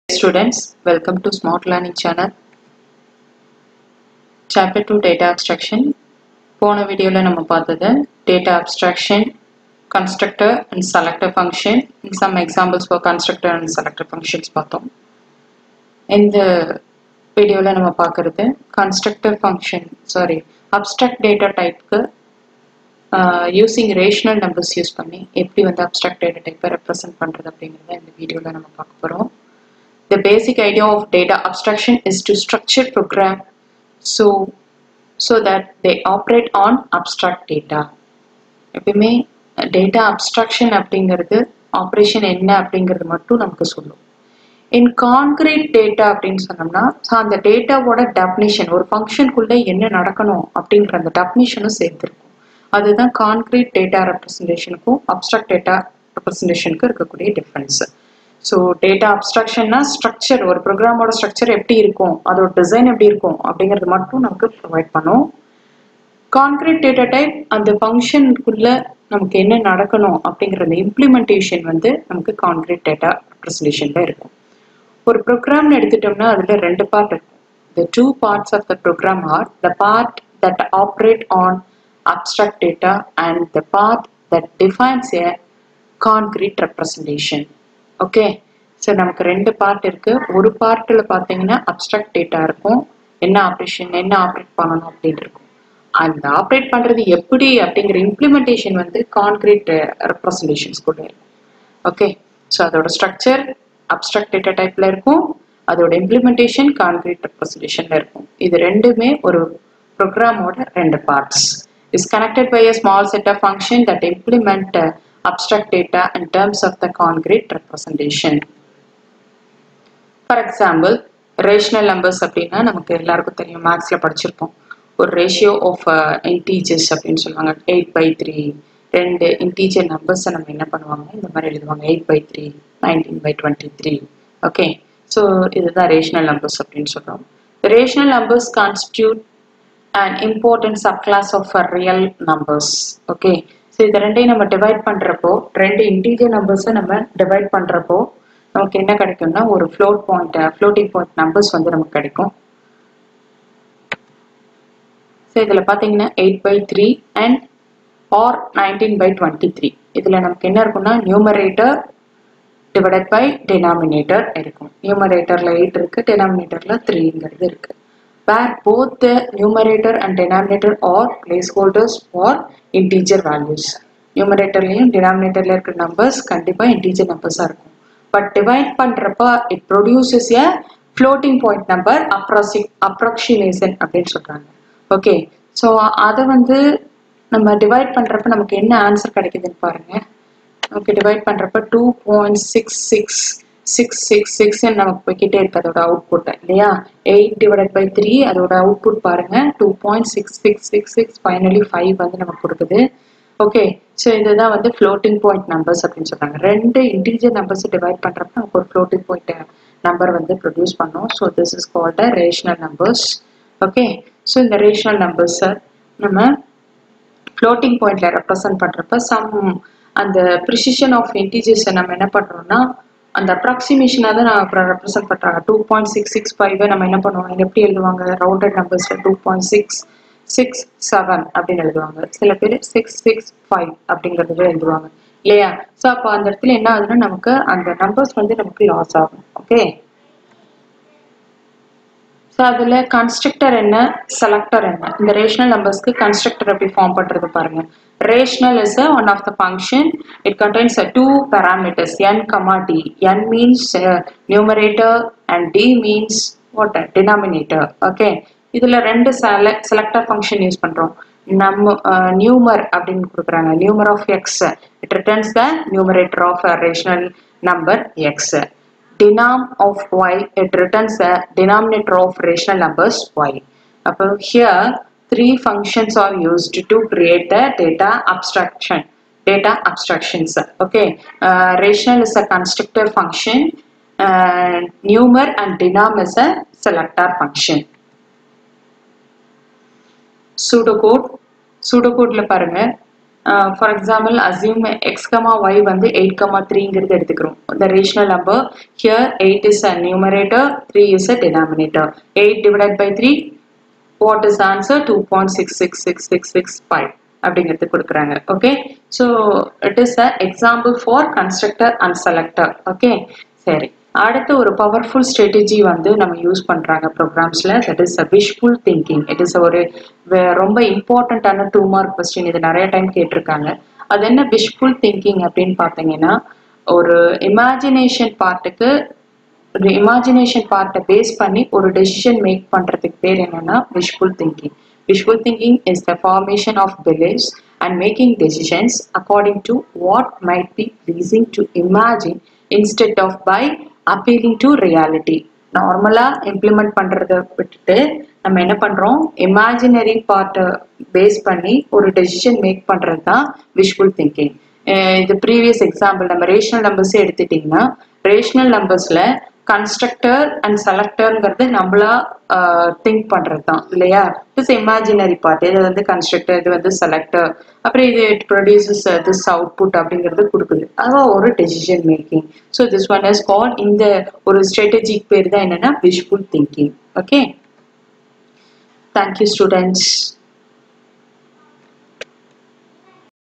students, welcome to Smart Learning Channel. Chapter 2 Data Abstraction. போன வீடியோவில் நம்ம பார்த்தது Data Abstraction, Constructor and Selector Function, and some examples for Constructor and Selector Functions பார்த்தோம். இந்த வீடியோவில் நம்ம பார்க்குறது Constructor Function, sorry, Abstract Data Typeக்கு யூஸிங் ரேஷனல் நம்பர்ஸ் யூஸ் பண்ணி எப்படி வந்து அப்ட்ராக்ட் டேட்டா டைப்பை ரெப்ரசென்ட் பண்ணுறது அப்படிங்கிறத இந்த வீடியோவில் நம்ம பார்க்க போகிறோம் The basic idea of data abstraction is to structure program so so that they operate on abstract data. எப்பயுமே டேட்டா அப்ஸ்ட்ராக்ஷன் அப்படிங்கிறது ஆப்ரேஷன் என்ன அப்படிங்கிறது மட்டும் நமக்கு சொல்லும் இன் கான்கிரீட் டேட்டா அப்படின்னு சொன்னோம்னா ஸோ அந்த டேட்டாவோட டெஃபினிஷன் ஒரு ஃபங்க்ஷனுக்குள்ளே என்ன நடக்கணும் அப்படிங்கிற அந்த டெஃபினிஷனும் சேர்த்துருக்கும் அதுதான் கான்கிரீட் டேட்டா ரெப்ரஸன்டேஷனுக்கும் அப்ட்ராக்ட் டேட்டா ரெப்ரஸன்டேஷனுக்கும் இருக்கக்கூடிய டிஃப்ரென்ஸ் ஸோ டேட்டா அப்ஸ்ட்ராக்ஷன்னா ஸ்ட்ரக்சர் ஒரு ப்ரோக்ராமோட ஸ்ட்ரக்சர் எப்படி இருக்கும் அதோட டிசைன் எப்படி இருக்கும் அப்படிங்கிறது மட்டும் நமக்கு ப்ரொவைட் பண்ணும் கான்கிரீட் டேட்டா டைப் அந்த ஃபங்க்ஷனுக்குள்ள நமக்கு என்ன நடக்கணும் அப்படிங்கிற அந்த இம்ப்ளிமெண்டேஷன் வந்து நமக்கு கான்கிரீட் டேட்டா ரெப்ரஸன்டேஷன்ல இருக்கும் ஒரு ப்ரோக்ராம்னு எடுத்துட்டோம்னா அதில் ரெண்டு பார்ட் இருக்கும் the two parts of the program are the part that operate on abstract data and the part that defines a concrete representation. Okay so நமக்கு ரெண்டு பார்ட் இருக்கு ஒரு பார்ட்டில் பார்த்தீங்கன்னா அப்ட்ராக்ட் டேட்டா இருக்கும் என்ன ஆப்ரேஷன் என்ன ஆப்ரேட் பண்ணணும் அப்படின்னு இருக்கும் அந்த ஆப்ரேட் பண்ணுறது எப்படி அப்படிங்கிற இம்ப்ளிமெண்டேஷன் வந்து கான்கிரீட் ரெப்ரஸன்டேஷன்ஸ் கூட இருக்கும் ஓகே ஸோ அதோட ஸ்ட்ரக்சர் அப்ட்ராக்ட் டேட்டா டைப்ல இருக்கும் அதோட இம்ப்ளிமெண்டேஷன் கான்கிரீட் ரெப்ரஸன்டேஷன்ல இருக்கும் இது ரெண்டுமே ஒரு ப்ரோக்ராமோட ரெண்டு parts is connected by a small set of functions that implement uh, abstract data in terms of the concrete representation. For example, rational numbers அப்படின்னா நமக்கு எல்லாருக்கும் தெரியும் மேக்ஸில் படிச்சிருப்போம் ஒரு ரேஷியோ ஆஃப் இன்டீஜர்ஸ் அப்படின்னு சொல்லுவாங்க எயிட் பை த்ரீ ரெண்டு இன்டீஜர் நம்பர்ஸை நம்ம என்ன பண்ணுவாங்க இந்த மாதிரி எழுதுவாங்க eight by three nineteen by twenty three okay so இதுதான் ரேஷனல் நம்பர்ஸ் அப்படின்னு சொல்கிறோம் rational numbers constitute and important subclass of real numbers okay so இது ரெண்டையும் நம்ம டிவைட் பண்ணுறப்போ ரெண்டு இன்டீஜர் நம்பர்ஸை நம்ம டிவைட் பண்ணுறப்போ நமக்கு என்ன கிடைக்கும்னா ஒரு float point floating point numbers வந்து நமக்கு கிடைக்கும் ஸோ இதில் பார்த்தீங்கன்னா eight by three and or nineteen by twenty three இதில் நமக்கு என்ன இருக்கும்னா நியூமரேட்டர் டிவைடட் பை டெனாமினேட்டர் இருக்கும் நியூமரேட்டரில் எயிட் இருக்குது டெனாமினேட்டரில் த்ரீங்கிறது இருக்குது where both the numerator and denominator are placeholders for integer values. நியூமரேட்டர்லையும் டினாமினேட்டர்ல இருக்கிற நம்பர்ஸ் கண்டிப்பாக இன்டீஜர் நம்பர்ஸாக இருக்கும் பட் டிவைட் பண்ணுறப்ப it produces a floating point number அப்ராசி அப்ராக்சிமேஷன் அப்படின்னு சொல்கிறாங்க ஓகே ஸோ அதை வந்து நம்ம டிவைட் பண்ணுறப்ப நமக்கு என்ன ஆன்சர் கிடைக்குதுன்னு பாருங்க நமக்கு டிவைட் பண்ணுறப்ப two point six six six six six நமக்கு போய்கிட்டே இருக்கு அதோட அவுட்புட் இல்லையா எயிட் டிவைடட் பை த்ரீ அதோட அவுட்புட் பாருங்க two point six six six six finally five வந்து நமக்கு கொடுக்குது ஓகே ஸோ இதுதான் வந்து ஃப்ளோட்டிங் பாயிண்ட் நம்பர்ஸ் அப்படின்னு சொல்றாங்க ரெண்டு இன்டீஜர் நம்பர்ஸ் டிவைட் பண்றப்ப நமக்கு ஒரு ஃப்ளோட்டிங் பாயிண்ட் நம்பர் வந்து ப்ரொடியூஸ் பண்ணோம் so this is called a rational numbers okay so இந்த ரேஷனல் நம்பர்ஸை நம்ம ஃப்ளோட்டிங் பாயிண்ட்ல ரெப்ரசன்ட் பண்றப்ப சம் அந்த ப்ரிசிஷன் ஆஃப் இன்டீஜர்ஸை நம்ம என்ன பண்றோம்னா அந்த அப்ராக்சிமேஷனாக தான் நான் அப்புறம் ரெப்ரசென்ட் பண்ணுறாங்க two point six six five நம்ம என்ன பண்ணுவாங்க எப்படி எழுதுவாங்க ரவுண்டட் நம்பர்ஸில் two point six six seven அப்படின்னு எழுதுவாங்க சில பேர் சிக்ஸ் சிக்ஸ் ஃபைவ் அப்படிங்கிறதுல எழுதுவாங்க இல்லையா ஸோ அப்போ அந்த இடத்துல என்ன ஆகுதுன்னா நமக்கு அந்த நம்பர்ஸ் வந்து நமக்கு லாஸ் ஆகும் ஓகே ஸோ அதில் கன்ஸ்ட்ரக்டர் என்ன செலக்டர் என்ன இந்த ரேஷனல் நம்பர்ஸ்க்கு கன்ஸ்ட்ரக்டர் எப்படி ஃபார்ம் பண்ணுறது பாருங்க rational is a one of the function it contains two parameters N comma D N means numerator and D means what denominator okay இதில் ரெண்டு செலக்ட் செலக்டர் ஃபங்க்ஷன் யூஸ் பண்ணுறோம் நம்ம நியூமர் அப்படின்னு கொடுக்குறாங்க numer of x it returns the numerator of rational number x denom of y it returns the denominator of rational numbers y அப்போ here three functions are used to create the data abstraction data abstractions okay uh, rational is a constructor function uh, numer and denom is a selector function pseudocode pseudocode பாருங்க for example assume x comma y வந்து eight comma த்ரீங்கிறது எடுத்துக்கிறோம் the rational number here eight is a numerator three is a denominator eight divide by three what is answer two point six six six six six five அப்படிங்கிறது கொடுக்குறாங்க okay so it is a example for constructor and selector okay சரி அடுத்து ஒரு powerful strategy வந்து நம்ம use பண்ணுறாங்க ப்ரோக்ராம்ஸில் that is a visual thinking it is ஒரு ரொம்ப இம்பார்ட்டண்ட்டான டூ மார்க் கொஸ்டின் இது நிறைய டைம் கேட்டிருக்காங்க அது என்ன விஷுவல் திங்கிங் அப்படின்னு பார்த்தீங்கன்னா ஒரு இமேஜினேஷன் பார்ட்டுக்கு ஒரு இமேஜினேஷன் பார்ட்டை பேஸ் பண்ணி ஒரு டெசிஷன் மேக் பண்ணுறதுக்கு பேர் என்னன்னா visual thinking visual thinking is the formation of beliefs and making decisions according to what might be pleasing to imagine instead of by appealing to reality நார்மலாக implement பண்ணுறத விட்டுட்டு நம்ம என்ன பண்ணுறோம் இமேஜினரி பார்ட்டை பேஸ் பண்ணி ஒரு டெசிஷன் மேக் பண்ணுறது தான் விஷுவல் திங்கிங் இது ப்ரீவியஸ் எக்ஸாம்பிள் நம்ம ரேஷனல் நம்பர்ஸே எடுத்துட்டிங்கன்னா ரேஷனல் நம்பர்ஸில் கன்ஸ்ட்ரக்டர் அண்ட் செலக்டர்ங்கிறது நம்மளா திங்க் பண்ணுறது தான் இல்லையா இட்ஸ் இமேஜினரி பார்ட் இது வந்து கன்ஸ்ட்ரக்டர் இது வந்து செலக்டர் அப்புறம் இது இட் ப்ரொடியூசஸ் திஸ் அவுட்புட் அப்படிங்கிறது கொடுக்குது அதான் ஒரு decision making so this one is call இந்த ஒரு ஸ்ட்ராட்டஜிக் பேர் தான் என்னன்னா visual thinking okay thank you students